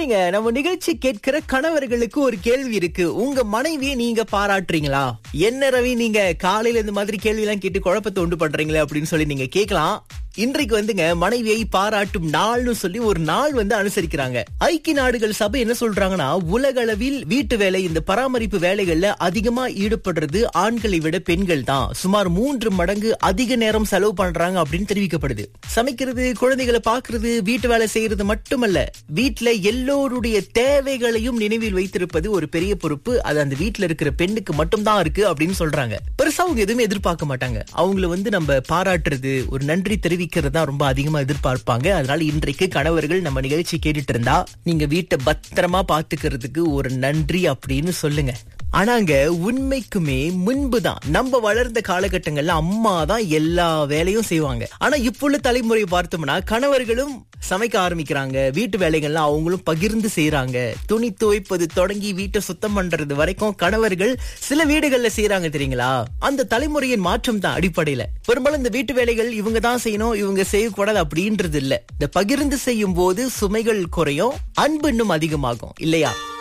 சரிங்க நம்ம நிகழ்ச்சி கேட்கிற கணவர்களுக்கு ஒரு கேள்வி இருக்கு உங்க மனைவியை நீங்க பாராட்டுறீங்களா என்ன ரவி நீங்க காலையில இந்த மாதிரி கேள்வி எல்லாம் கேட்டு குழப்பத்தை உண்டு பண்றீங்களே அப்படின்னு சொல்லி நீங்க கேட்கலாம் இன்றைக்கு வந்துங்க மனைவியை பாராட்டும் நாள்னு சொல்லி ஒரு நாள் வந்து அனுசரிக்கிறாங்க ஐக்கிய நாடுகள் சபை என்ன சொல்றாங்கன்னா உலக அளவில் வீட்டு வேலை இந்த பராமரிப்பு வேலைகள்ல அதிகமா ஈடுபடுறது ஆண்களை விட பெண்கள் தான் சுமார் மூன்று மடங்கு அதிக நேரம் செலவு பண்றாங்க அப்படின்னு தெரிவிக்கப்படுது சமைக்கிறது குழந்தைகளை பாக்குறது வீட்டு வேலை செய்யறது மட்டுமல்ல வீட்டுல எல்லோருடைய தேவைகளையும் நினைவில் வைத்திருப்பது ஒரு பெரிய பொறுப்பு அது அந்த வீட்டுல இருக்கிற பெண்ணுக்கு மட்டும்தான் இருக்கு அப்படின்னு சொல்றாங்க பெருசா அவங்க எதுவுமே எதிர்பார்க்க மாட்டாங்க அவங்கள வந்து நம்ம பாராட்டுறது ஒரு நன்றி தெரிவிக்கிறது தான் ரொம்ப அதிகமா எதிர்பார்ப்பாங்க அதனால இன்றைக்கு கணவர்கள் நம்ம நிகழ்ச்சி கேட்டுட்டு இருந்தா நீங்க வீட்டை பத்திரமா பாத்துக்கிறதுக்கு ஒரு நன்றி அப்படின்னு சொல்லுங்க ஆனாங்க உண்மைக்குமே முன்புதான் நம்ம வளர்ந்த காலகட்டங்கள்ல அம்மா தான் எல்லா வேலையும் செய்வாங்க ஆனா இப்போ உள்ள தலைமுறை பார்த்தோம்னா கணவர்களும் சமைக்க ஆரம்பிக்கிறாங்க வீட்டு வேலைகள்லாம் அவங்களும் பகிர்ந்து செய்யறாங்க துணி துவைப்பது தொடங்கி வீட்டை சுத்தம் பண்றது வரைக்கும் கணவர்கள் சில வீடுகள்ல செய்யறாங்க தெரியுங்களா அந்த தலைமுறையின் மாற்றம் தான் அடிப்படையில பெரும்பாலும் இந்த வீட்டு வேலைகள் இவங்க தான் செய்யணும் இவங்க செய்யக்கூடாது அப்படின்றது இல்ல இந்த பகிர்ந்து செய்யும் போது சுமைகள் குறையும் அன்பு இன்னும் அதிகமாகும் இல்லையா